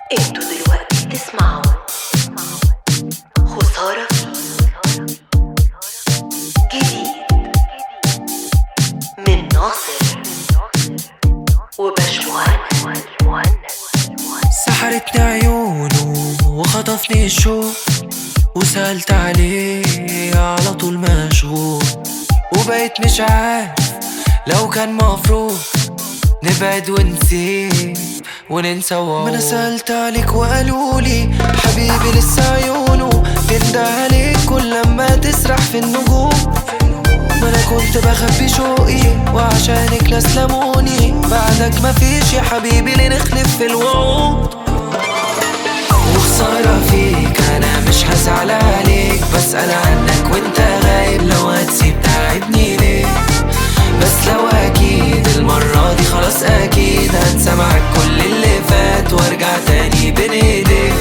انتوا دلوقتي بتسمعوا خسارة فيك جديد من ناصر وباش مهند سحرتني عيونه وخطفني الشوق وسألت عليه على طول مشغول وبقيت مش عارف لو كان مفروض نبعد ونسيب وننسى وعود ما انا سألت عليك وقالولي حبيبي لسه عيونه تندى عليك كل لما تسرح في النجوم ما انا كنت بخبي شوقي وعشانك ناس لموني بعدك مفيش يا حبيبي لنخلف في الوعود وخسارة فيك أنا مش هزعل عليك بسأل عنك وأنت غايب لو هتسيب تعبني ليه بس لو أكيد المرة دي خلاص أكيد هنسى معاك كل اللي فات وأرجع تاني بين إيديك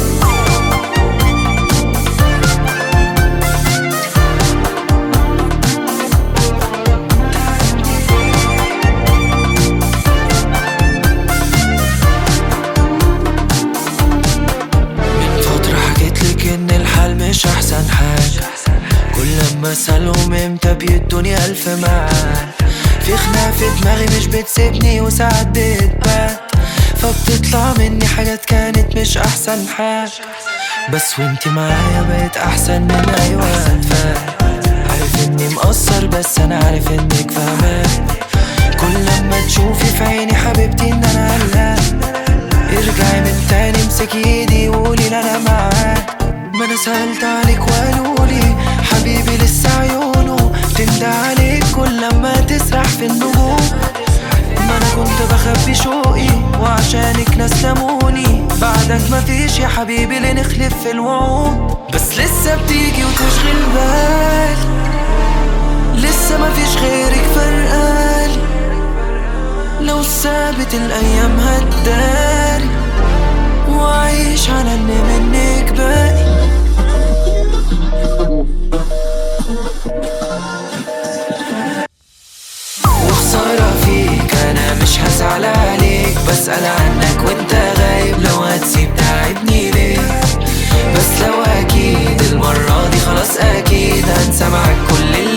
من فترة حكيتلك ان الحال مش احسن حاجة كل لما اسألهم امتى بيدوني الف معاد في خناقة في دماغي مش بتسيبني وساعات بتبات فبتطلع مني حاجات كانت مش احسن حاجة بس وانتي معايا بقيت احسن من اي وقت فات عارف اني مقصر بس انا عارف انك فاهمان كل لما تشوفي في عيني حبيبتي ان انا قلقان ارجعي من تاني امسكي ايدي وقولي لا انا معاك ما انا سألت عليك وقالولي حبيبي لسه عيونه تندى عليك كل لما تسرح في النجوم ما انا كنت بخبي شوقي وعشانك ناس لموني بعدك مفيش يا حبيبي لنخلف في الوعود بس لسه بتيجي وتشغل بالي لسه مفيش غيرك فرقالي لو سابت الايام هتداري وعيش على ان منك باقي وخسارة فيك انا مش هزعل عليك بسأل عنك وانت غايب لو هتسيب تعبني ليه بس لو اكيد المرة دي خلاص اكيد هنسى معاك كل